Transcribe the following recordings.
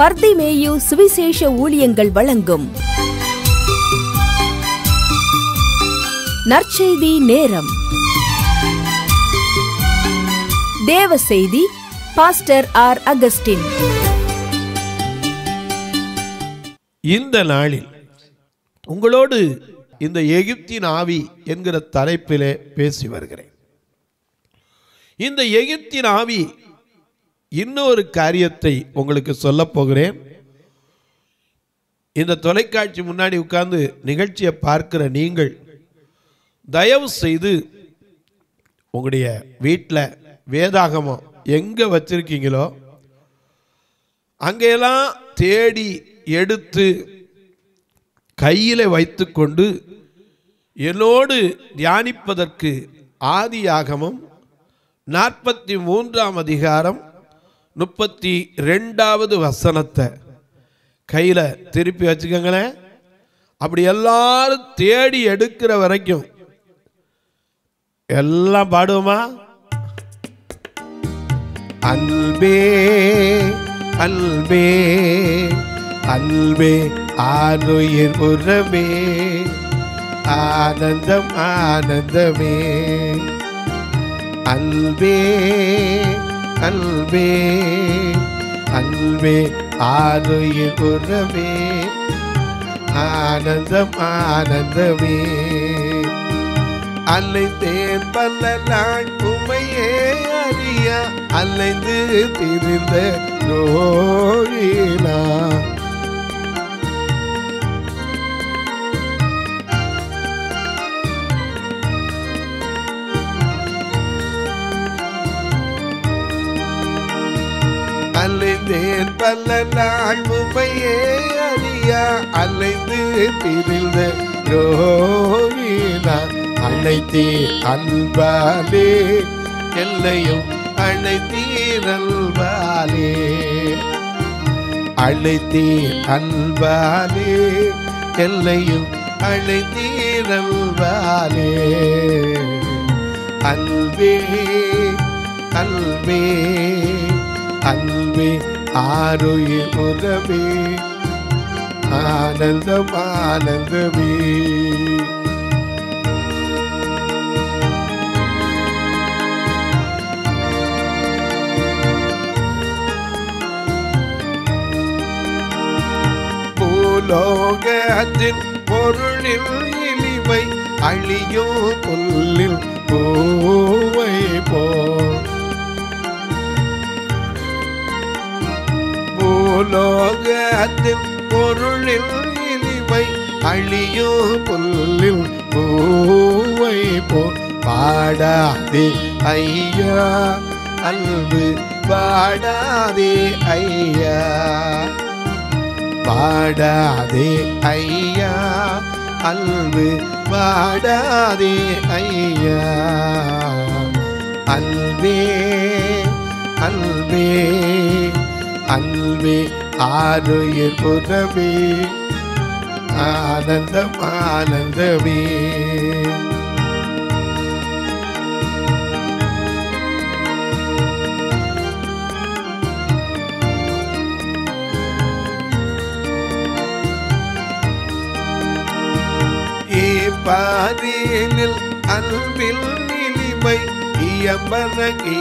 பர்திமேயு சுவிசேஷ ஊழியங்கள் வழங்கும் நற்செய்தி நேரம் தேவ செய்தி பாஸ்டர் ஆர் அகஸ்டின் இந்த நாளில் உங்களோடு இந்த எகிப்தின் ஆவி என்கிற தலைப்பிலே பேசி வருகிறேன் இந்த எகிப்தின் ஆவி இன்னொரு காரியத்தை உங்களுக்கு சொல்லப் போகிறேன் இந்த தொலைக்காட்சி முன்னாடி உட்கார்ந்து நிகழ்ச்சியை பார்க்கிற நீங்கள் தயவு செய்து உங்களுடைய வீட்டில் வேதாகமம் எங்கே வச்சிருக்கீங்களோ அங்கெல்லாம் தேடி எடுத்து கையில் வைத்துக்கொண்டு என்னோடு தியானிப்பதற்கு ஆதியாகமம் நாற்பத்தி மூன்றாம் அதிகாரம் முப்பத்தி ரெண்டாவது வசனத்தை கையில் திருப்பி வச்சுக்கோங்களேன் அப்படி எல்லாரும் தேடி எடுக்கிற வரைக்கும் எல்லாம் பாடுவோமா அன்பே அன்பே அன்பே ஆணுயிர் உறவே ஆனந்தம் ஆனந்தமே அன்பே அன்பே அன்பே ஆணுயிர் உறவே ஆனந்தம் ஆனந்தமே அலைந்தேன் பல நாள் உமையே அறிய அலைந்து திரிந்த நோயினா அலைந்தேன் பல நாள் உமையே அறிய அலைந்து திரிந்த நோயினா அழைத்தே அன்பாலே எல்லையும் அழைத்தீரல்பாலே அழைத்தே அன்பாலே எல்லையும் அழைத்தீரல்பாலே அன்பே அன்பே அன்பே ஆருயிர் உறவே ஆனந்தம் ஆனந்தமே பூலோகத்தின் பொருளில் இனிமை அழியும் புல்லில் பூவை போ பூலோகத்தின் பொருளில் இனிமை அழியும் புல்லில் பூவை போ பாடாதே ஐயா அன்பு பாடாதே ஐயா பாடாதே ஐயா அன்பு பாடாதே ஐயா அன்பே அன்பே அன்பே ஆருயிர் புறமே ஆனந்தம் ஆனந்தமே பாரினில் அன்பில் இனிமை இயம்பன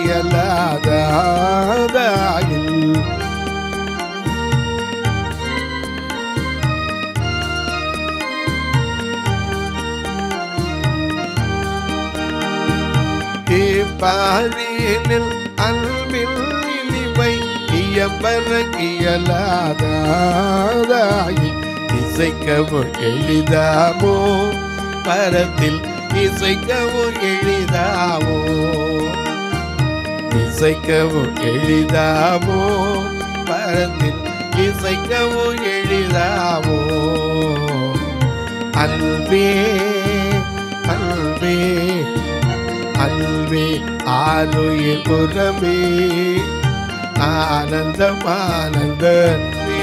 இயலாதாயில் பாரினில் அன்பில் இனிமை இயம்பன இயலாதாயில் இசைக்கவும் எளிதாமோ பரத்தில் இசைக்கவும் எளிதாமோ இசைக்கவும் எளிதாமோ பரத்தில் இசைக்கவும் எளிதாமோ அன்பே அன்பே அன்பே ஆளுயிர் புறமே ஆனந்தம் ஆனந்தமே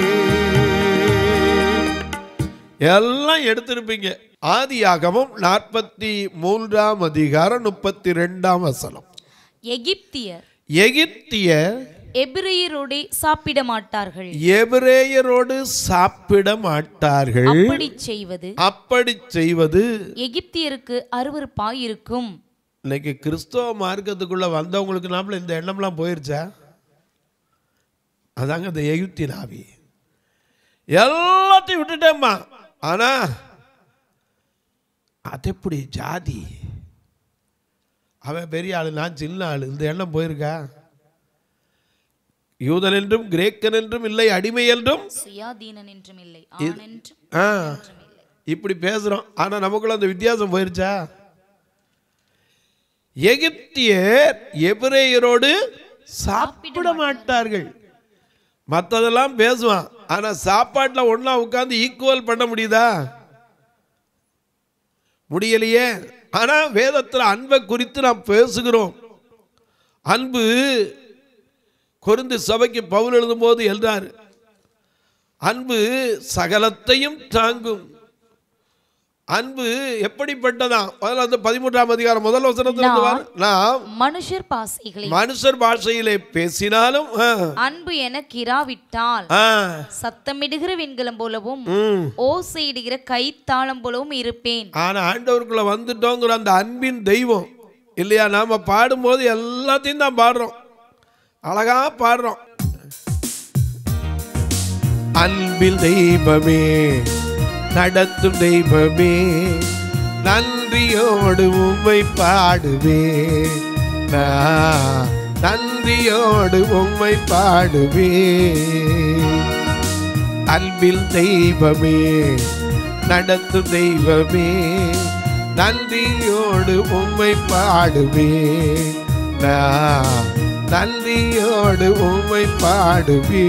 எல்லாம் எடுத்திருப்பீங்க ஆதியாகமம் நாற்பத்தி மூன்றாம் அதிகாரம் முப்பத்தி ரெண்டாம் வசனம் எகிப்தியர் எகிப்தியர் எபிரேயரோடே சாப்பிட மாட்டார்கள் எபிரேயரோடு சாப்பிட மாட்டார்கள் அப்படி செய்வது அப்படி செய்வது எகிப்தியருக்கு அருவருப்பாய் இருக்கும் இன்னைக்கு கிறிஸ்தவ மார்க்கத்துக்குள்ள வந்தவங்களுக்கு நாமல இந்த எண்ணம்லாம் போயிருச்சா அதாங்க இந்த எகிப்தின் ஆவி எல்லாத்தையும் விட்டுட்டேம்மா ஆனா அது எப்படி ஜாதி அவன் பெரிய ஆளு நான் சின்ன ஆளு இந்த எண்ணம் போயிருக்கா யூதன் என்றும் கிரேக்கன் என்றும் இல்லை அடிமை என்றும் சுயாதீனன் என்றும் இல்லை ஆண் என்றும் ஆ இப்படி பேசுறோம் ஆனா நமக்குள்ள அந்த வித்தியாசம் போயிருச்சா எகிப்தியர் எபிரேயரோடு சாப்பிட மாட்டார்கள் மற்றதெல்லாம் பேசுவான் ஆனா சாப்பாட்டுல ஒண்ணா உட்கார்ந்து ஈக்குவல் பண்ண முடியுதா முடியலையே ஆனா வேதத்துல அன்பை குறித்து நாம் பேசுகிறோம் அன்பு கொருந்து சபைக்கு பவுல் எழுதும்போது எழுதாரு அன்பு சகலத்தையும் தாங்கும் அன்பு எப்படிப்பட்டதா முதல்ல அந்த பதிமூன்றாம் அதிகாரம் முதல் வசனத்துல இருந்து வாரு. நாம் மனுஷர் பாசைகளை மனுஷர் பாஷையிலே பேசினாலும் ஆ, அன்பு எனக்கு இராவிட்டால் ஆ, சத்தமிடுகிற வெண்கலம் போலவும் ம். ஓசையிடுகிற கைத்தாளம் போலவும் இருப்பேன் ஆனா ஆண்டவருக்குள்ள வந்துட்டோங்கிற அந்த அன்பின் தெய்வம் இல்லையா நாம பாடும்போது எல்லாத்தையும் தான் பாடுறோம் அழகா பாடுறோம் அன்பில் தெய்வமே நடத்தும் தெய்வமே நன்றியோடு உம்மை பாடுவே நான் நன்றியோடு உம்மை பாடுவே அன்பில் தெய்வமே நடத்தும் தெய்வமே நன்றியோடு உம்மை பாடுவே நான் நன்றியோடு உம்மை பாடுவே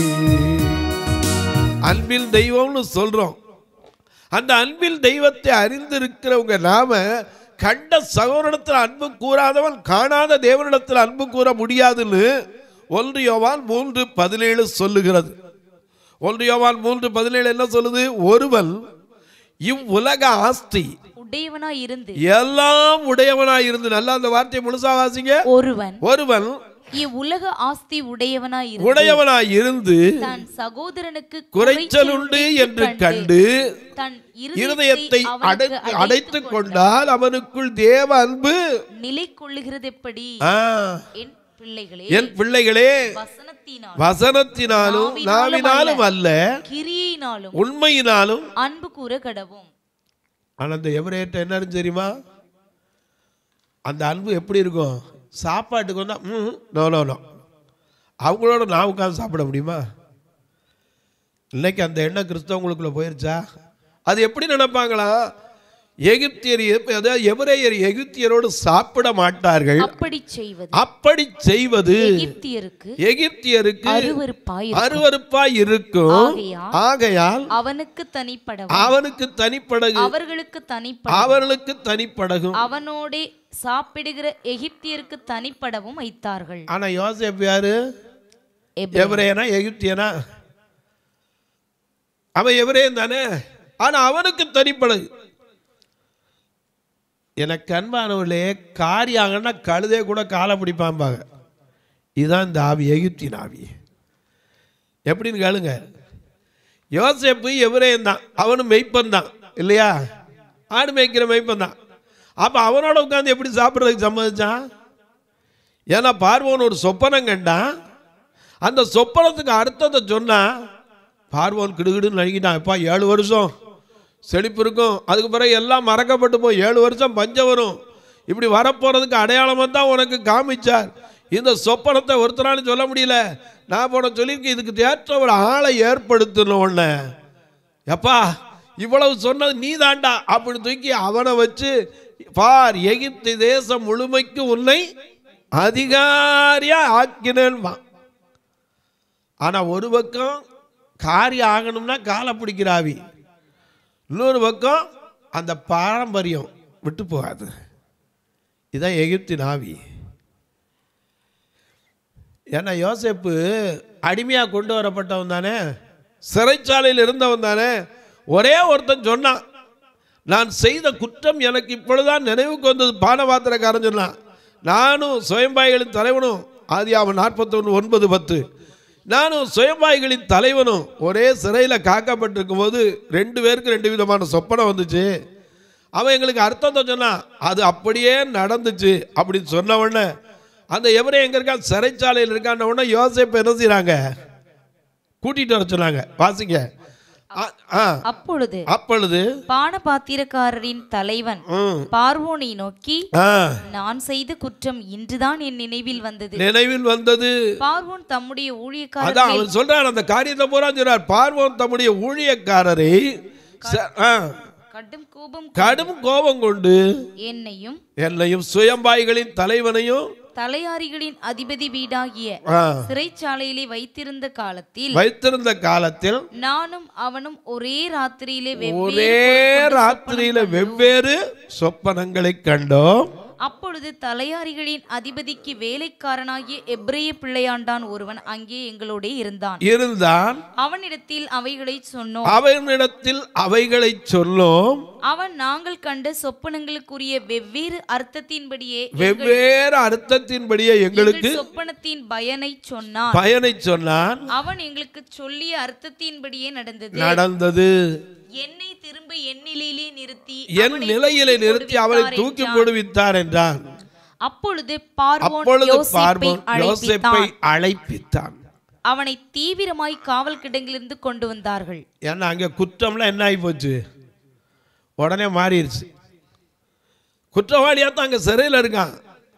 அன்பில் தெய்வம்னு சொல்றோம் அந்த அன்பில் தெய்வத்தை அறிந்திருக்கிறவங்க நாம கண்ட சகோதரத்தில் அன்பு கூறாதவன் காணாத தேவனிடத்தில் அன்பு கூற முடியாதுன்னு ஒன்று யோவான் மூன்று பதினேழு சொல்லுகிறது ஒன்று யோவான் மூன்று பதினேழு என்ன சொல்லுது ஒருவன் இவ்வுலக ஆஸ்தி உடையவனாய் இருந்து எல்லாம் உடையவனாய் இருந்து நல்லா அந்த வார்த்தையை முழுசா வாசிங்க ஒருவன் ஒருவன் இவ்வுலக ஆஸ்தி உடையவனாய் இருந்து உடையவனாய் இருந்து தன் சகோதரனுக்கு குறைச்சல் உண்டு என்று கண்டு தன் இருதயத்தை அவனுக்கு அடை- அடைத்துக் கொண்டால் அவனுக்குள் தேவ அன்பு நிலை கொள்ளுகிறது எப்படி ஆ, என் பிள்ளைகளே என் பிள்ளைகளே வசனத்தினால் வசனத்தினாலும் நாவினாலும் அல்ல கிரியையினாலும் உண்மையினாலும் அன்பு கூற கடவும் ஆனா அந்த எவரேட்ட என்ன தெரியுமா அந்த அன்பு எப்படி இருக்கும் சாப்பாட்டுக்கு வந்தா ம் நோ நோ நோ அவங்களோட நான் உட்காந்து சாப்பிட முடியுமா இன்னைக்கு அந்த எண்ணம் கிறிஸ்தவங்களுக்குள்ள போயிருச்சா அது எப்படி நினைப்பாங்களா எகிப்தியர் எப்- அதாவது எபிரேயர் எகிப்தியரோடு சாப்பிட மாட்டார்கள் அப்படி செய்வது அப்படி செய்வது எகிப்தியருக்கு எகிப்தியருக்கு அருவருப்பாய் அருவருப்பாய் இருக்கும் ஆகையால் ஆகையால் அவனுக்கு தனிப்படவும் அவனுக்கு தனிப்படகு அவர்களுக்கு தனிப்பட அவர்களுக்கு தனிப்படகும் அவனோடே சாப்பிடுகிற எகிப்தியருக்கு தனிப்படவும் வைத்தார்கள் ஆனா யோசேப் யாரு எபிரேயர். எவரேனா எகிப்தியனா அவன் எவரேன் தானே ஆனா அவனுக்கு தனிப்படகு எனக்கு அன்பானவர்களே காரியாங்கன்னா கழுதே கூட காலை பிடிப்பாம்பாங்க இதுதான் இந்த ஆவி எகிப்தின் ஆவி எப்படின்னு கேளுங்க யோசேப்பு எவரேன் தான் அவனும் மெய்ப்பன் தான் இல்லையா ஆடு மேய்க்கிற மெய்ப்பன் தான் அப்போ அவனோட உட்காந்து எப்படி சாப்பிட்றதுக்கு சம்மதிச்சான் ஏன்னா பார்வோன் ஒரு சொப்பனம் கண்டான் அந்த சொப்பனத்துக்கு அர்த்தத்தை சொன்னா பார்வோன் கிடுகிடுன்னு நழுங்கிட்டான் எப்பா ஏழு வருஷம் செழிப்பு இருக்கும் அதுக்கு பிறகு எல்லாம் மறக்கப்பட்டு போய் ஏழு வருஷம் பஞ்சம் வரும் இப்படி வரப்போறதுக்கு அடையாளமாக தான் உனக்கு காமிச்சார் இந்த சொப்பனத்தை ஒருத்தராலும் சொல்ல முடியல நான் போன சொல்லியிருக்கேன் இதுக்கு தேற்ற ஒரு ஆளை ஏற்படுத்தணும் உன்னை எப்பா இவ்வளவு சொன்னது நீ தாண்டா அப்படி தூக்கி அவனை வச்சு பார் எகிப்து தேசம் முழுமைக்கு உன்னை அதிகாரியா ஆக்கினேன்மா ஆனா ஒரு பக்கம் காரியம் ஆகணும்னா காலை பிடிக்கிறாவி இன்னொரு பக்கம் அந்த பாரம்பரியம் விட்டு போகாது இதான் எகிப்தின் ஆவி ஏன்னா யோசேப்பு அடிமையா கொண்டு வரப்பட்டவன் தானே சிறைச்சாலையில் இருந்தவன் தானே ஒரே ஒருத்தன் சொன்னான் நான் செய்த குற்றம் எனக்கு இப்பொழுதுதான் நினைவுக்கு வந்தது பானபாத்திரக்காரன் சொன்னான் நானும் சுயம்பாய்களின் தலைவனும் ஆதியாமம் நாற்பத்தொன்று ஒன்பது பத்து நானும் சுயம்பாய்களின் தலைவனும் ஒரே சிறையில் காக்கப்பட்டிருக்கும் போது ரெண்டு பேருக்கு ரெண்டு விதமான சொப்பனம் வந்துச்சு அவன் எங்களுக்கு அர்த்தத்தை சொன்னான் அது அப்படியே நடந்துச்சு அப்படின்னு சொன்ன உடனே அந்த எவரே எங்க இருக்கான் சிறைச்சாலையில் இருக்கான உடனே யோசேப்பு என்ன செய்றாங்க கூட்டிட்டு வர சொன்னாங்க வாசிங்க ஆ- ஆ அப்பொழுது அப்பொழுது பானபாத்திரக்காரரின் தலைவன் ம், பார்வோனை நோக்கி ஆ, நான் செய்த குற்றம் இன்றுதான் என் நினைவில் வந்தது நினைவில் வந்தது பார்வோன் தம்முடைய ஊழியக்காரர் அதான் அவர் சொல்றார் அந்த காரியத்தை பூரா சொல்றார் பார்வோன் தம்முடைய ஊழியக்காரரை ச- ஆ, கடும் கோபம் கடும் கோபம் கொண்டு என்னையும் என்னையும் சுயம்பாய்களின் தலைவனையும் தலையாரிகளின் அதிபதி வீடாகிய ஆ, சிறைச்சாலையிலே வைத்திருந்த காலத்தில் வைத்திருந்த காலத்தில் நானும் அவனும் ஒரே ராத்திரியிலே ஒரே வெவ்வேறு ராத்திரியில வெவ்வேறு சொப்பனங்களை கண்டோம் அப்பொழுது தலையாரிகளின் அதிபதிக்கு வேலைக்காரனாகிய எப்ரேய பிள்ளையாண்டான் ஒருவன் அங்கே எங்களோட இருந்தான் இருந்தான் அவனிடத்தில் அவைகளை சொன்னோம் அவனிடத்தில் அவைகளை சொல்லும் அவன் நாங்கள் கண்ட சொப்பனங்களுக்குரிய வெவ்வேறு அர்த்தத்தின்படியே வெவ்வேறு அர்த்தத்தின்படியே எங்களுக்கு எங்கள் சொப்பனத்தின் பயனை சொன்னான் பயனை சொன்னான் அவன் எங்களுக்கு சொல்லிய அர்த்தத்தின்படியே நடந்தது நடந்தது என்னை திரும்ப என் நிலையிலே நிறுத்தி என் அவனை நிலையிலே தூக்கி நிறுத்தி அவளை போடுவித்தார் தூக்கி என்றான். போடுவித்தார் என்றான் அப்பொழுது பார்வோன் அப்பொழுது யோசேப்பை பார்வோன் யோசேப்பை அழைப்பித்தான் அழைப்பித்தான் அவனை தீவிரமாய் காவல் கிடங்கிலிருந்து கொண்டு வந்தார்கள் ஏன்னா அங்கே குற்றம்லாம் என்ன ஆகி போச்சு உடனே மாறிடுச்சு குற்றவாளியாக தான் அங்கே சிறையில் இருக்கான்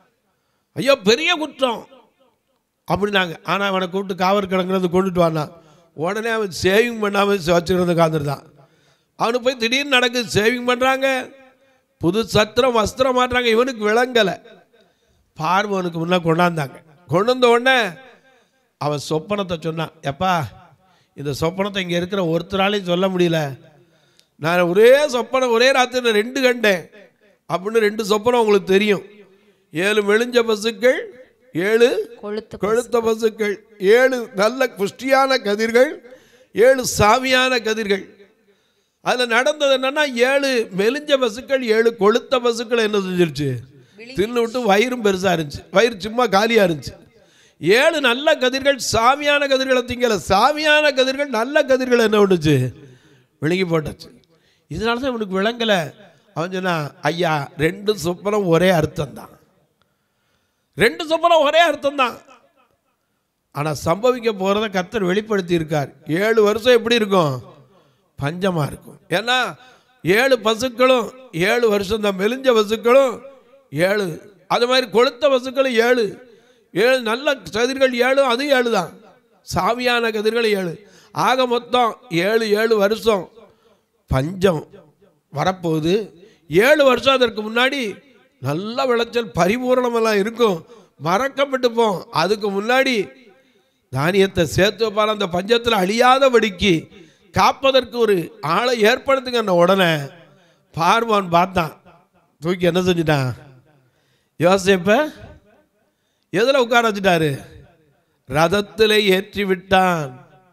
ஐயோ பெரிய குற்றம் அப்படின்னாங்க ஆனால் அவனை கூப்பிட்டு காவல் கிடங்கிறது கொண்டுட்டு வந்தான் உடனே அவன் சேவிங் பண்ணாமல் வச்சுக்கிறது காந்துருந்தான் அவனுக்கு போய் திடீர்னு நடக்குது சேவிங் பண்ணுறாங்க புது சத்திரம் வஸ்திரம் மாட்டுறாங்க இவனுக்கு விளங்கலை பார்வனுக்கு முன்னே கொண்டாந்தாங்க கொண்டு வந்த உடனே அவன் சொப்பனத்தை சொன்னான் எப்பா இந்த சொப்பனத்தை இங்கே இருக்கிற ஒருத்தராலையும் சொல்ல முடியல நான் ஒரே சொப்பனம் ஒரே ராத்திரியில் ரெண்டு கண்டேன் அப்படின்னு ரெண்டு சொப்பனம் உங்களுக்கு தெரியும் ஏழு மெலிஞ்ச பசுக்கள் ஏழு கொழுத்து கொழுத்த பசுக்கள் ஏழு நல்ல புஷ்டியான கதிர்கள் ஏழு சாமியான கதிர்கள் அதில் நடந்தது என்னன்னா ஏழு மெலிஞ்ச பசுக்கள் ஏழு கொழுத்த பசுக்கள் என்ன செஞ்சிருச்சு தின்னு விட்டு வயிறும் பெருசாக இருந்துச்சு வயிறு சும்மா காலியாக இருந்துச்சு ஏழு நல்ல கதிர்கள் சாமியான கதிர்களை திங்கல சாமியான கதிர்கள் நல்ல கதிர்கள் என்ன பண்ணுச்சு விழுங்கி போட்டுச்சு இதனால தான் இவனுக்கு விளங்கலை அவன் சொன்னான் ஐயா ரெண்டு சொப்பனம் ஒரே அர்த்தம் தான் ரெண்டு சொப்பனம் ஒரே அர்த்தம் தான் ஆனால் சம்பவிக்க போகிறத கர்த்தர் வெளிப்படுத்தி இருக்கார் ஏழு வருஷம் எப்படி இருக்கும் பஞ்சமாக இருக்கும் ஏன்னா ஏழு பசுக்களும் ஏழு வருஷம் தான் மெலிஞ்ச பசுக்களும் ஏழு அது மாதிரி கொளுத்த பசுக்களும் ஏழு ஏழு நல்ல கதிர்கள் ஏழு அது ஏழு தான் சாமியான கதிர்கள் ஏழு ஆக மொத்தம் ஏழு ஏழு வருஷம் பஞ்சம் வரப்போகுது ஏழு வருஷம் அதற்கு முன்னாடி நல்ல விளைச்சல் பரிபூரணமெல்லாம் இருக்கும் மறக்கப்பட்டுப்போம் அதுக்கு முன்னாடி தானியத்தை சேர்த்து வைப்பார் அந்த பஞ்சத்தில் அழியாதபடிக்கு காப்பதற்கு ஒரு ஆளை ஏற்படுத்துங்க உடனே பார்வான் பார்த்தான் தூக்கி என்ன செஞ்சிட்டான் யோசிப்ப எதில் உட்கார வச்சுட்டாரு ரதத்திலே ஏற்றி விட்டான்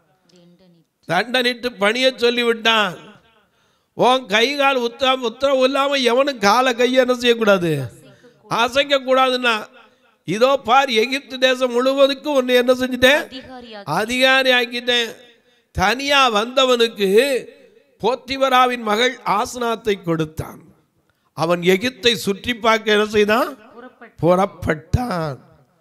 தண்டனிட்டு பணிய சொல்லி விட்டான் உன் கை கால் உத்தா உத்தரவு இல்லாமல் எவனும் காலை கையை என்ன செய்யக்கூடாது அசைக்க கூடாதுன்னா இதோ பார் எகிப்து தேசம் முழுவதுக்கும் உன்னை என்ன செஞ்சுட்டேன் அதிகாரியாக அதிகாரி ஆக்கிட்டேன் தனியா வந்தவனுக்கு போத்திவராவின் மகள் ஆசனாத்தை கொடுத்தான் அவன் எகிப்தை சுற்றி பார்க்க என்ன செய்தான் புறப்பட்டான்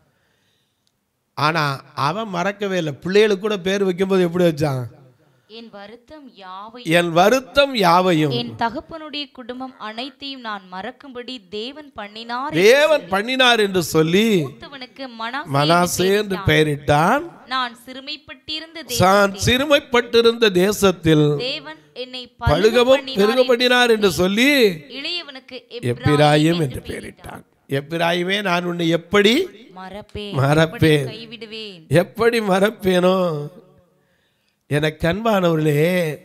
ஆனா அவன் மறக்கவே இல்லை பிள்ளைகளுக்கு கூட பேர் வைக்கும்போது எப்படி வச்சான் என் வருத்தம் யாவை என் வருத்தம் யாவையும் என் தகப்பனுடைய குடும்பம் அனைத்தையும் நான் மறக்கும்படி தேவன் பண்ணினார் தேவன் பண்ணினார் என்று சொல்லி மூத்தவனுக்கு மனாசே மனாசே என்று என்று பெயரிட்டான். பெயரிட்டான் நான் சிறுமைப்பட்டிருந்த தான் தேவன் சிறுமைப்பட்டிருந்த தேசத்தில் தேவன் என்னை பழுகவும் பழுக பெருகப்படினார் என்று சொல்லி இளையவனுக்கு எப்பிராயிம் என்று பெயரிட்டான் எப்பிராயுமே நான் உன்னை எப்படி மறப்பேன் மறப்பேன். எப்படி கைவிடுவேன் எப்படி மறப்பேனோ எனக்கு அன்பானவர்களே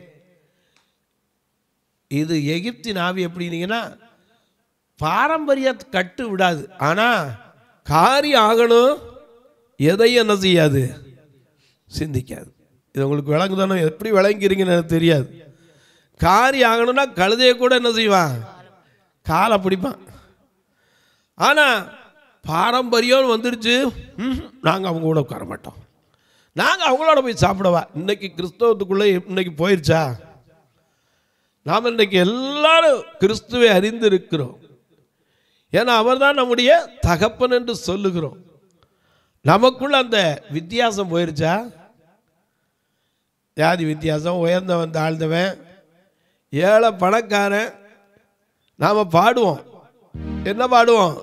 இது எகிப்தின் ஆவி எப்படின்னீங்கன்னா பாரம்பரிய கட்டு விடாது ஆனால் காரியம் ஆகணும் எதையும் என்ன செய்யாது சிந்திக்காது இது உங்களுக்கு விளங்குதானோ எப்படி விளங்கிறீங்கன்னு எனக்கு தெரியாது காரியம் ஆகணும்னா கழுதையை கூட என்ன செய்வான் காலை பிடிப்பான் ஆனால் பாரம்பரியம் வந்துருச்சு நாங்கள் அவங்க கூட உட்கார மாட்டோம் நாங்கள் அவங்களோட போய் சாப்பிடவா இன்னைக்கு கிறிஸ்தவத்துக்குள்ளே இன்னைக்கு போயிருச்சா நாம் இன்னைக்கு எல்லாரும் கிறிஸ்துவை அறிந்திருக்கிறோம் ஏன்னா அவர்தான் நம்முடைய தகப்பன் என்று சொல்லுகிறோம் நமக்குள்ள அந்த வித்தியாசம் போயிருச்சா ஜாதி வித்தியாசம் உயர்ந்தவன் தாழ்ந்தவன் ஏழை பணக்காரன் நாம் பாடுவோம் என்ன பாடுவோம்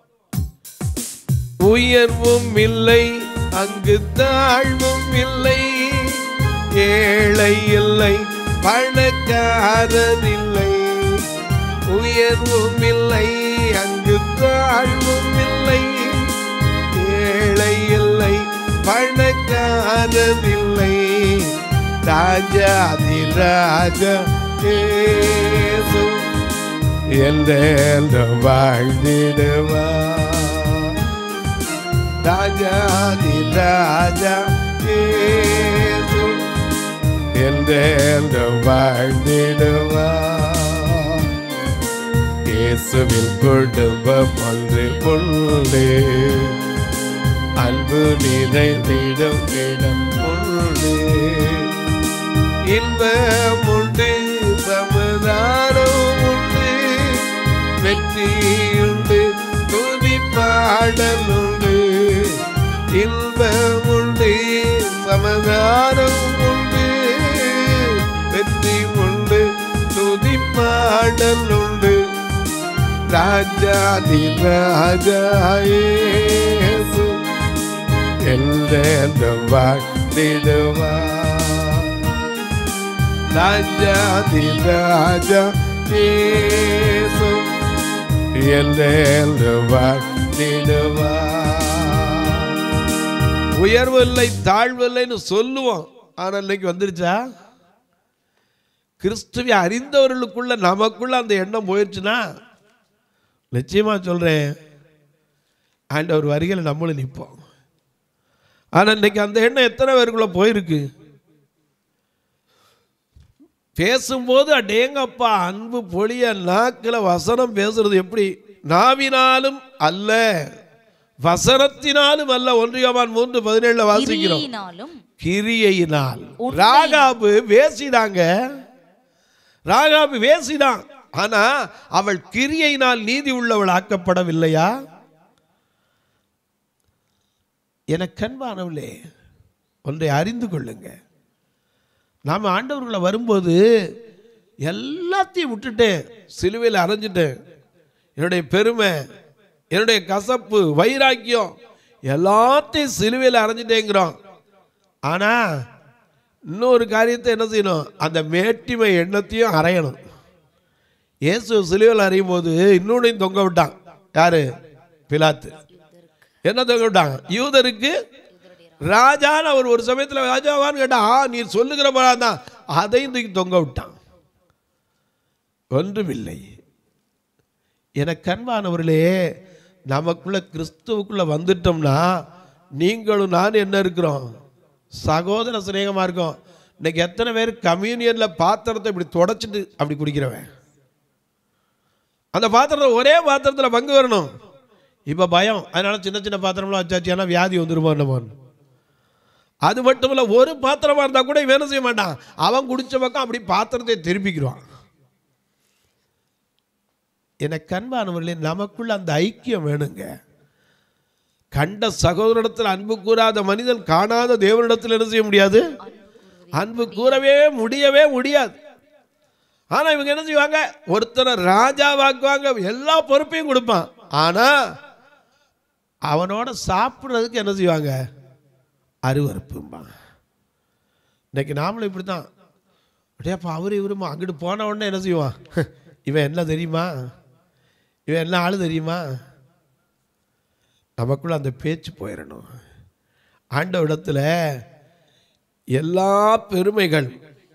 உயர்வும் இல்லை அங்கு தாழ்வும் இல்லை ஏழை இல்லை பணக்காரன் இல்லை உயர்வும் இல்லை அங்கு தாழ்வும் இல்லை ஏழை இல்லை பணக்காரன் இல்லை ராஜாதி ராஜா ஏசு என்றென்றும் வாழ்ந்திடுவா ராஜாதி ராஜா ஏசு என்றென்றும் வாழ்ந்திடுவா இயேசுவில் குடும்பம் ஒன்று உண்டு அன்பு நிறைந்திடும் இடம் உண்டு இன்பம் உண்டு சமாதானம் உண்டு வெற்றியுண்டு துதி பாடல் உண்டு இன்பம் உண்டு சமாதானம் உண்டு வெற்றி உண்டு துதி பாடல் உண்டு ராஜாதி ராஜா இயேசு என்றென்றும் வாழ்ந்திடுவா ராஜாதி ராஜா இயேசு என்றென்றும் வாழ்ந்திடுவா உயர்வு இல்லை தாழ்வு இல்லைன்னு சொல்லுவோம் ஆனால் இன்னைக்கு வந்துருச்சா கிறிஸ்துவை அறிந்தவர்களுக்குள்ள நமக்குள்ள அந்த எண்ணம் போயிடுச்சுன்னா நிச்சயமா சொல்றேன் ஆண்டவர் வருகையில் நம்மளும் நிற்போம் ஆனால் இன்னைக்கு அந்த எண்ணம் எத்தனை பேருக்குள்ள போயிருக்கு பேசும்போது அடேங்கப்பா அன்பு பொழிய நாக்கில் வசனம் பேசுறது எப்படி நாவினாலும் அல்ல வசனத்தினாலும் அல்ல ஒன்றியவான் மூன்று பதினேழுல வாசிக்கிறோம் கிரியினாலும் கிரியையினால் உண்மை. ராகாபு வேசிதாங்க ராகாபு வேசிதான் ஆனா அவள் கிரியையினால் நீதி உள்ளவள் ஆக்கப்படவில்லையா எனக்கு அன்பானவளே ஒன்றை அறிந்து கொள்ளுங்க நாம் ஆண்டவர்களை வரும்போது எல்லாத்தையும் விட்டுட்டேன் சிலுவையில் அரைஞ்சிட்டேன் என்னுடைய பெருமை என்னுடைய கசப்பு வைராக்கியம் எல்லாத்தையும் சிலுவையில் அரைஞ்சிட்டேங்கிறோம் ஆனால் இன்னொரு காரியத்தை என்ன செய்யணும் அந்த மேட்டிமை எண்ணத்தையும் அரையணும் இயேசு சிலுவையில் அறையும் போது இன்னொன்னையும் தொங்க விட்டான் யாரு பிலாத்து என்ன தொங்க விட்டாங்க யூதருக்கு ராஜான்னு அவர் ஒரு சமயத்தில் ராஜாவான்னு கேட்டா ஆ நீ சொல்லுகிற தான் அதையும் தூக்கி தொங்க விட்டான் ஒன்றுமில்லை எனக்கு அன்பானவர்களே நமக்குள்ள கிறிஸ்துவுக்குள்ள வந்துட்டோம்னா நீங்களும் நான் என்ன இருக்கிறோம் சகோதர சிநேகமாக இருக்கோம் இன்னைக்கு எத்தனை பேர் கம்யூனியனில் பாத்திரத்தை இப்படி தொடச்சிட்டு அப்படி குடிக்கிறவன் அந்த பாத்திரத்தை ஒரே பாத்திரத்தில் பங்கு வரணும் இப்போ பயம் அதனால சின்ன சின்ன பாத்திரம்லாம் வச்சாச்சு ஏன்னா வியாதி வந்துருமோ என்னமோன்னு அது மட்டும் இல்லை ஒரு பாத்திரமா இருந்தா கூட இவன் என்ன செய்ய மாட்டான் அவன் குடிச்ச பக்கம் அப்படி பாத்திரத்தை திருப்பிக்கிடுவான் எனக்கு அன்பானவர்களே நமக்குள்ள அந்த ஐக்கியம் வேணுங்க கண்ட சகோதரிடத்தில் அன்பு கூறாத மனிதன் காணாத தேவனிடத்தில் என்ன செய்ய முடியாது அன்பு கூறவே முடியவே முடியாது ஆனா இவங்க என்ன செய்வாங்க ஒருத்தனை ராஜாவாக்குவாங்க எல்லா பொறுப்பையும் கொடுப்பான் ஆனா அவனோட சாப்பிட்றதுக்கு என்ன செய்வாங்க அருவறுப்பும்பா இன்னைக்கு நாமளும் இப்படி தான் அப்படியேப்பா அவர் இவருமா அங்கிட்டு போன உடனே என்ன செய்வான் இவன் என்ன தெரியுமா இவன் என்ன ஆளு தெரியுமா நமக்குள்ள அந்த பேச்சு போயிடணும் ஆண்டவிடத்தில் எல்லா பெருமைகள்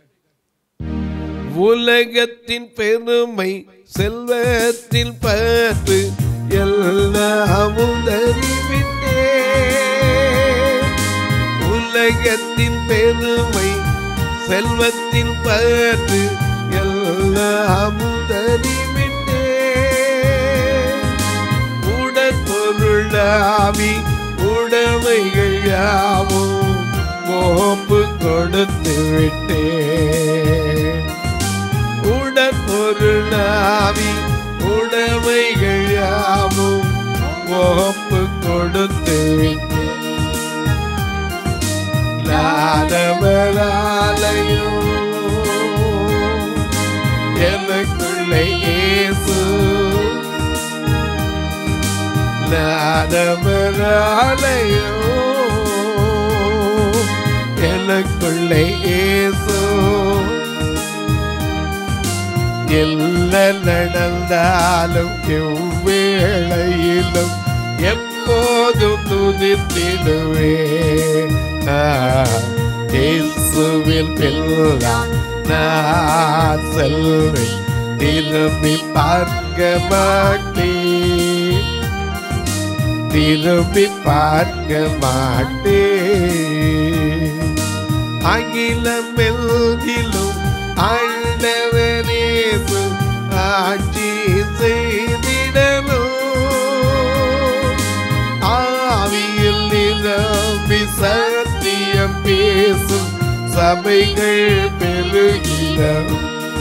உலகத்தின் பெருமை செல்வத்தில் பற்று எல்லாமும் தறிவிட்டே உலகத்தின் பெருமை செல்வத்தில் பற்று எல்லாமும் தறிவிட்டே உடற்பொருள் பொருளாவி உடைமைகள் யாவும் ஒப்பு கொடுத்து விட்டேன் உடற்பொருளாவி உடைமைகள் யாவும் ஒப்பு கொடுத்து விட்டேன் லாதவராலையும் எனக்குள்ளே இயேசு லாதவராலையும் எனக்குள்ளே இயேசு என்ன நடந்தாலும் எவ்வேளையிலும் எப்போதும் துதித்திடுவேன் ஆ, இயேசுவில் பிள்ளான் நான் செல்வேன் திரும்பி பார்க்க மாட்டேன் திரும்பி பார்க்க மாட்டேன் அகிலம் எல்கிலும் ஆண்டவரேசு ஆட்சி செய்திடணும் ஆவியில் நிரம்பி சத்தியம் பேசும் சபைகள் பெருகிடும்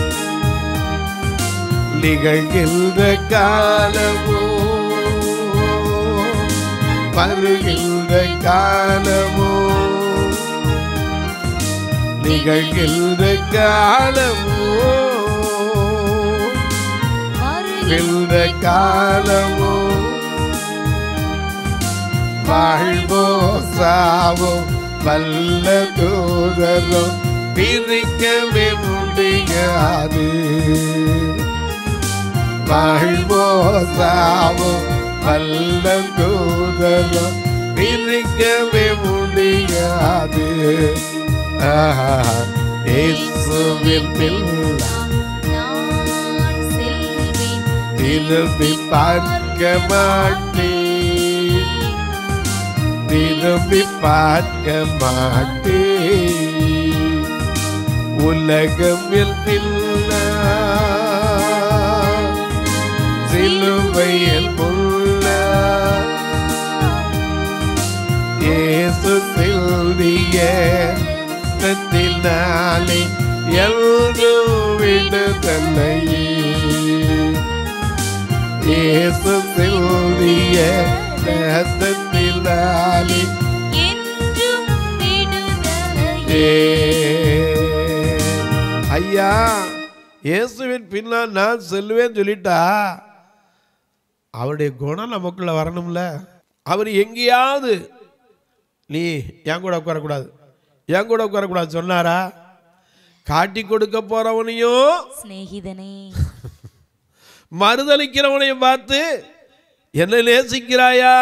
நிகழ்கின்ற காலமோ வருகின்ற காலமோ நிகழ்கின்ற காலமோ நிகழ்கின்ற காலமோ வாழ்வோ சாவோ வல்ல தூதரோ பிரிக்கவே முடியாது வாழ்வோ சாவோ வல்ல தூதரோ பிரிக்கவே முடியாது ஆஹா, இயேசுவின் பிள்ளை நான் செல்வேன் திரும்பி பார்க்க மாட்டேன் திரும்பி பார்க்க மாட்டேன் உலகம் இல்ல சிலுவையில் முள்ள இயேசு சிந்திய ரத்தத்தினாலே எல்லோரும் விடுதலையே இயேசு சிந்திய ரத்தத்தினாலே என்றும் விடுதலையே ஏ. ஐயா இயேசுவின் பின்னால் நான் செல்வேன்னு சொல்லிட்டா அவருடைய குணம் நமக்குள்ள வரணும்ல அவர் எங்கேயாவது நீ என் கூட உட்காரக்கூடாது என் கூட உட்காரக்கூடாது சொன்னாரா காட்டி கொடுக்க போறவனையும் சிநேகிதனே மறுதளிக்கிறவனையும் பார்த்து என்ன நேசிக்கிறாயா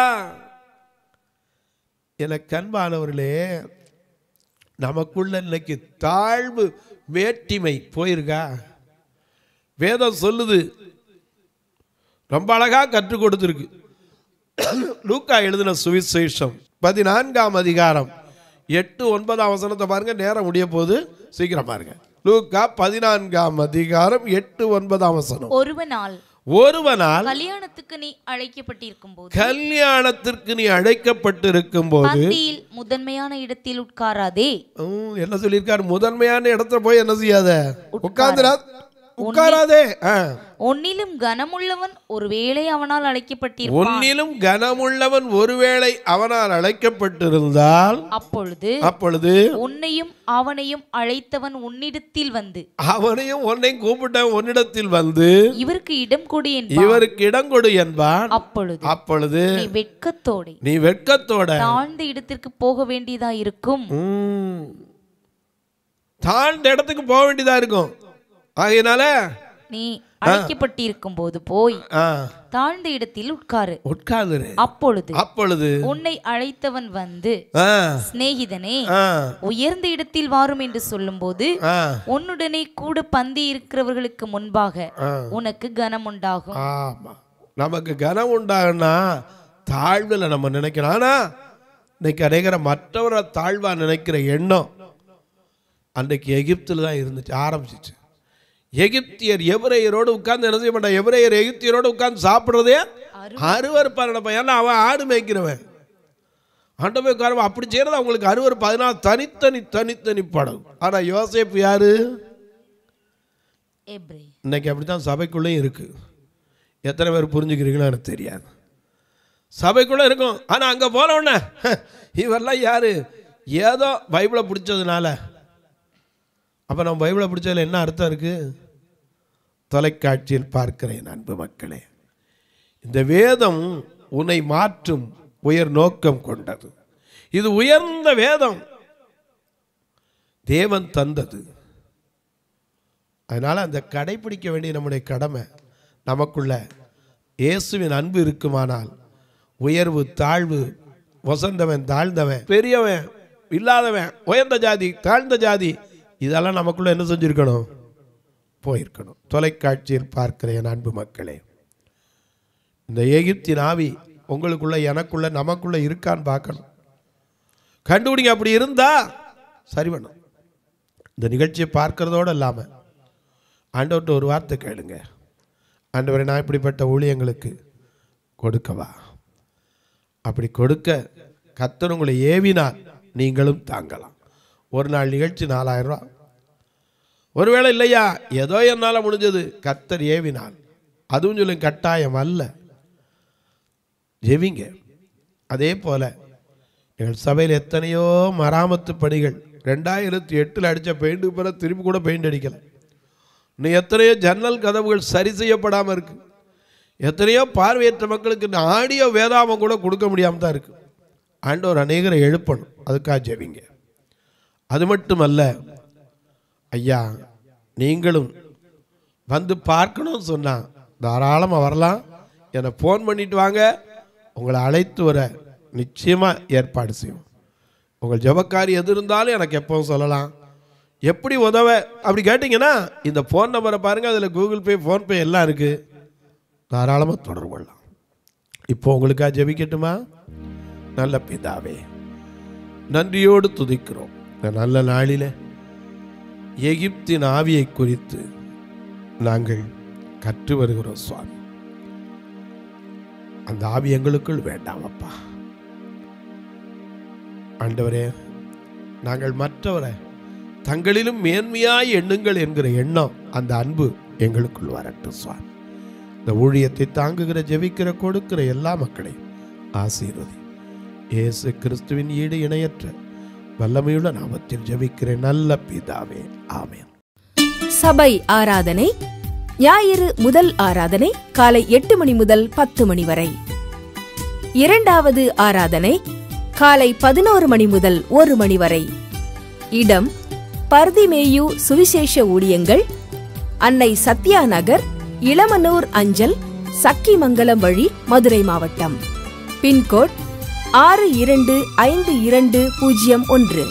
என கண்பானவர்களே நமக்குள்ள இன்னைக்கு தாழ்வு வேட்டிமை போயிருக்கா வேதம் சொல்லுது ரொம்ப அழகா கற்றுக் கொடுத்துருக்கு லூக்கா எழுதின சுவிசேஷம் பதினான்காம் அதிகாரம் எட்டு ஒன்பதாம் வசனத்தை பாருங்க நேரம் முடிய போது சீக்கிரம் பாருங்க லூக்கா பதினான்காம் அதிகாரம் எட்டு ஒன்பதாம் வசனம் ஒருவனால் ஒருவனால் கல்யாணத்துக்கு நீ அழைக்கப்பட்டிருக்கும் போது கல்யாணத்திற்கு நீ அழைக்கப்பட்டிருக்கும் போது பந்தியில் முதன்மையான இடத்தில் உட்காராதே ம், என்ன சொல்லியிருக்காரு முதன்மையான இடத்துல போய் என்ன செய்யாத உட்கார்ந்துடா உட்காராதே ஆ. உன்னிலும் கனமுள்ளவன் ஒருவேளை அவனால் அழைக்கப்பட்டிருப்பான் உன்னிலும் கனமுள்ளவன் ஒருவேளை அவனால் அழைக்கப்பட்டிருந்தால் அப்பொழுது அப்பொழுது உன்னையும் அவனையும் அழைத்தவன் உன்னிடத்தில் வந்து அவனையும் உன்னையும் கூப்பிட்ட உன்னிடத்தில் வந்து இவருக்கு இடம் கொடு என்பான் இவருக்கு இடம் கொடு என்பான் அப்பொழுது அப்பொழுது நீ வெட்கத்தோടെ நீ வெட்கத்தோட தாழ்ந்த இடத்திற்கு போக வேண்டியதா இருக்கும் ம், தாழ்ந்த இடத்துக்கு போக வேண்டியதா இருக்கும் ஆகையினால நீ அழைக்கப்பட்டிருக்கும் போது போய் ஆ, தாழ்ந்த இடத்தில் உட்காரு உட்கார்ந்துரு அப்பொழுது அப்பொழுது உன்னை அழைத்தவன் வந்து ஆ, சிநேகிதனே ஆ, உயர்ந்த இடத்தில் வாரும் என்று சொல்லும்போது ஆ, உன்னுடனே கூட பந்தி இருக்கிறவர்களுக்கு முன்பாக ஆ. உனக்கு கனம் உண்டாகும் ஆமா நமக்கு கனம் உண்டாகுன்னா தாழ்வில் நம்ம நினைக்கிறோம் ஆனா இன்னைக்கு அநேகர மற்றவரை தாழ்வா நினைக்கிற எண்ணம் அன்றைக்கு எகிப்தில் தான் இருந்துச்சு ஆரம்பிச்சிச்சு எகிப்தியர் எபிரேயரோடு உட்கார்ந்து என்ன செய்ய மாட்டாங்க எபிரேயர் எகிப்தியரோடு உட்கார்ந்து சாப்பிட்றதே அருவருப்பார் நினைப்பான் ஏன்னா அவன் ஆடு மேய்க்கிறவன் ஆண்டவை காரணம் அப்படி செய்யறது அவங்களுக்கு அருவருப்பு அதனால தனித்தனி தனித்தனி படம் ஆனா யோசேப்பு யாரு எப்ரே இன்னைக்கு அப்படித்தான் சபைக்குள்ளேயும் இருக்கு எத்தனை பேர் புரிஞ்சுக்கிறீங்களோ எனக்கு தெரியாது சபைக்குள்ளே இருக்கும் ஆனால் அங்கே போன உடனே இவரெல்லாம் யாரு ஏதோ பைபிளை பிடிச்சதுனால அப்போ நம்ம பைபிளை பிடிச்சதுல என்ன அர்த்தம் இருக்கு தொலைக்காட்சியில் பார்க்கிறேன் அன்பு மக்களே இந்த வேதம் உன்னை மாற்றும் உயர் நோக்கம் கொண்டது இது உயர்ந்த வேதம் தேவன் தந்தது அதனால் அந்த கடைபிடிக்க வேண்டிய நம்முடைய கடமை நமக்குள்ள இயேசுவின் அன்பு இருக்குமானால் உயர்வு தாழ்வு வசந்தவன் தாழ்ந்தவன் பெரியவன் இல்லாதவன் உயர்ந்த ஜாதி தாழ்ந்த ஜாதி இதெல்லாம் நமக்குள்ள என்ன செஞ்சிருக்கணும் போயிருக்கணும் தொலைக்காட்சியில் பார்க்கிற என் அன்பு மக்களே இந்த எகிப்தின் ஆவி உங்களுக்குள்ள எனக்குள்ள நமக்குள்ள இருக்கான்னு பார்க்கணும் கண்டுபிடிங்க அப்படி இருந்தா சரி பண்ணும் இந்த நிகழ்ச்சியை பார்க்கறதோடு இல்லாமல் ஆண்டவர்கிட்ட ஒரு வார்த்தை கேளுங்க ஆண்டவரை நான் இப்படிப்பட்ட ஊழியங்களுக்கு கொடுக்கவா அப்படி கொடுக்க கத்தர் உங்களை ஏவினால் நீங்களும் தாங்கலாம் ஒரு நாள் நிகழ்ச்சி நாலாயிரம் ரூபா ஒருவேளை இல்லையா ஏதோ என்னால் முடிஞ்சது கத்தர் ஏவினால் அதுவும் சொல்லும் கட்டாயம் அல்ல ஜெபிங்க அதே போல எங்கள் சபையில் எத்தனையோ மராமத்து பணிகள் ரெண்டாயிரத்தி எட்டில் அடித்த பெயிண்ட் பிறகு திருப்பி கூட பெயிண்ட் அடிக்கலை இன்னும் எத்தனையோ ஜன்னல் கதவுகள் சரி செய்யப்படாமல் இருக்கு எத்தனையோ பார்வையற்ற மக்களுக்கு இந்த ஆடியோ வேதாமம் கூட கொடுக்க முடியாமல் தான் இருக்கு ஆண்டவர் அநேகரை எழுப்பணும் அதுக்காக ஜெபிங்க அது மட்டுமல்ல ஐயா நீங்களும் வந்து பார்க்கணும்னு சொன்னா தாராளமாக வரலாம் என்னை ஃபோன் பண்ணிட்டு வாங்க உங்களை அழைத்து வர நிச்சயமாக ஏற்பாடு செய்வோம் உங்கள் ஜெபக்காரி எது இருந்தாலும் எனக்கு எப்பவும் சொல்லலாம் எப்படி உதவ அப்படி கேட்டிங்கன்னா இந்த ஃபோன் நம்பரை பாருங்கள் அதில் கூகுள் பே ஃபோன்பே எல்லாம் இருக்குது தாராளமாக தொடர்பு கொள்ளலாம் இப்போ உங்களுக்காக ஜெபிக்கட்டுமா நல்ல பிதாவே நன்றியோடு துதிக்கிறோம் இந்த நல்ல நாளில் எகிப்தின் ஆவியை குறித்து நாங்கள் கற்று வருகிறோம் சுவாமி அந்த ஆவி எங்களுக்குள் வேண்டாம் அப்பா ஆண்டவரே நாங்கள் மற்றவரை தங்களிலும் மேன்மையாய் எண்ணுங்கள் என்கிற எண்ணம் அந்த அன்பு எங்களுக்குள் வரட்டும் சுவாமி இந்த ஊழியத்தை தாங்குகிற ஜெபிக்கிற கொடுக்கிற எல்லா மக்களையும் ஆசீர்வதி இயேசு கிறிஸ்துவின் ஈடு இணையற்ற வல்லமையுள்ள நாமத்தில் ஜெபிக்கிற நல்ல பிதாவே ஆமென் சபை ஆராதனை ஞாயிறு முதல் ஆராதனை காலை எட்டு மணி முதல் பத்து மணி வரை இரண்டாவது ஆராதனை காலை பதினோரு மணி முதல் ஒரு மணி வரை இடம் பர்திமேயு சுவிசேஷ ஊழியங்கள் அன்னை சத்யா நகர் இளமனூர் அஞ்சல் சக்கிமங்கலம் வழி மதுரை மாவட்டம் பின்கோட் ஆறு இரண்டு ஐந்து இரண்டு பூஜ்ஜியம் ஒன்று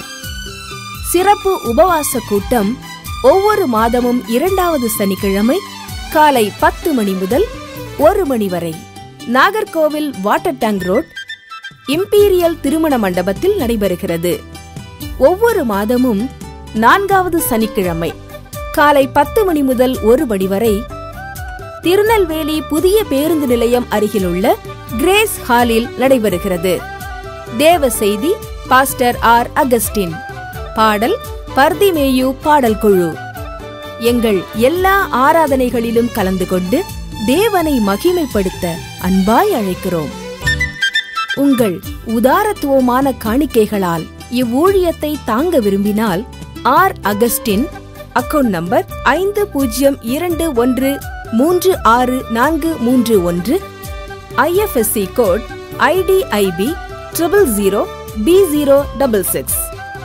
சிறப்பு உபவாச கூட்டம் ஒவ்வொரு மாதமும் இரண்டாவது சனிக்கிழமை காலை பத்து மணி முதல் ஒரு மணி வரை Nagercoil water tank road Imperial திருமண மண்டபத்தில் நடைபெறுகிறது ஒவ்வொரு மாதமும் நான்காவது சனிக்கிழமை காலை பத்து மணி முதல் ஒரு மணி வரை திருநெல்வேலி புதிய பேருந்து நிலையம் அருகிலுள்ள கிரேஸ் ஹாலில் நடைபெறுகிறது தேவ செய்தி பாஸ்டர் ஆர் அகஸ்டின் பாடல் பர்திமேயு பாடல் குழு எங்கள் எல்லா ஆராதனைகளிலும் கலந்து கொண்டு தேவனை மகிமைப்படுத்த அன்பாய் அழைக்கிறோம் உங்கள் உதாரத்துவமான காணிக்கைகளால் இவ்வூழியத்தை தாங்க விரும்பினால் ஆர் அகஸ்டின் அக்கவுண்ட் நம்பர் ஐந்து பூஜ்ஜியம் இரண்டு ஒன்று மூன்று ஆறு நான்கு மூன்று ஒன்று IFSC code IDIB triple zero B zero double six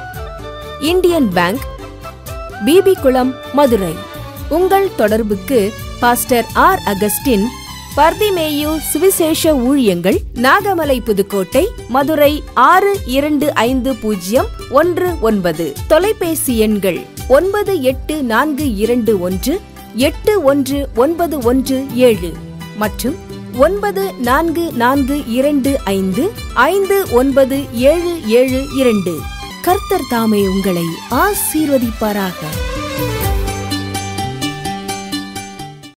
Indian Bank BB Kulam Madurai உங்கள் தொடர்புக்கு பாஸ்டர் ஆர் அகஸ்டின் பர்திமேயு சுவிசேஷ ஊழியங்கள் நாகமலை புதுக்கோட்டை மதுரை ஆறு இரண்டு ஐந்து பூஜ்ஜியம் ஒன்று ஒன்பது தொலைபேசி எண்கள் ஒன்பது எட்டு நான்கு இரண்டு ஒன்று எட்டு ஒன்று ஒன்பது ஒன்று ஏழு மற்றும் ஒன்பது நான்கு நான்கு இரண்டு ஐந்து ஐந்து ஒன்பது ஏழு ஏழு இரண்டு கர்த்தர் தாமே உங்களை ஆசீர்வதிப்பாராக